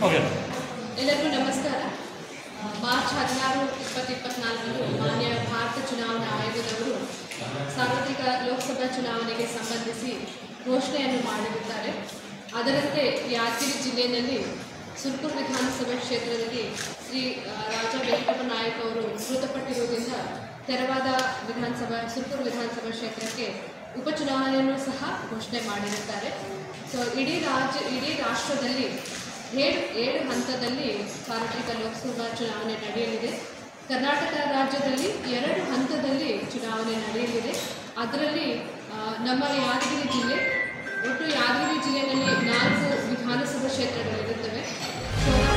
okay ಎಲ್ಲರಿಗೂ ನಮಸ್ಕಾರ ಆ, ಮಾರ್ಚ್ ಹದಿನಾರು ಇಪ್ಪತ್ತು ಇಪ್ಪತ್ನಾಲ್ಕರಂದು ಮಾನ್ಯ ಭಾರತ ಚುನಾವಣಾ ಆಯೋಗದವರು ಸಾರ್ವತ್ರಿಕ ಲೋಕಸಭಾ ಚುನಾವಣೆಗೆ ಸಂಬಂಧಿಸಿ ಘೋಷಣೆಯನ್ನು ಮಾಡಿರುತ್ತಾರೆ ಅದರಂತೆ ಯಾದಗಿರಿ ಜಿಲ್ಲೆಯಲ್ಲಿ ಸುರ್ಪುರ್ ವಿಧಾನಸಭಾ ಕ್ಷೇತ್ರದಲ್ಲಿ ಶ್ರೀ ಆ, ರಾಜ ವೆಂಕಟಪ್ಪ ನಾಯಕ್ ಅವರು ಮೃತಪಟ್ಟಿರುವುದರಿಂದ ತೆರವಾದ ವಿಧಾನಸಭಾ ಸುರ್ಪುರ್ ವಿಧಾನಸಭಾ ಕ್ಷೇತ್ರಕ್ಕೆ ಉಪಚುನಾವಣೆಯನ್ನು ಸಹ ಘೋಷಣೆ ಮಾಡಿರುತ್ತಾರೆ ಸೊ ಇಡೀ ರಾಜ್ಯ ಇಡೀ ರಾಷ್ಟ್ರದಲ್ಲಿ ಏಳು ಏಳು ಹಂತದಲ್ಲಿ ಸಾರ್ವತ್ರಿಕ ಲೋಕಸಭಾ ಚುನಾವಣೆ ನಡೆಯಲಿದೆ ಕರ್ನಾಟಕ ರಾಜ್ಯದಲ್ಲಿ ಎರಡು ಹಂತದಲ್ಲಿ ಚುನಾವಣೆ ನಡೆಯಲಿದೆ ಅದರಲ್ಲಿ ಆ, ನಮ್ಮ ಯಾದಗಿರಿ ಜಿಲ್ಲೆ ಒಟ್ಟು ಯಾದಗಿರಿ ಜಿಲ್ಲೆಯಲ್ಲಿ ನಾಲ್ಕು ವಿಧಾನಸಭಾ ಕ್ಷೇತ್ರಗಳಿರುತ್ತವೆ ಸೊ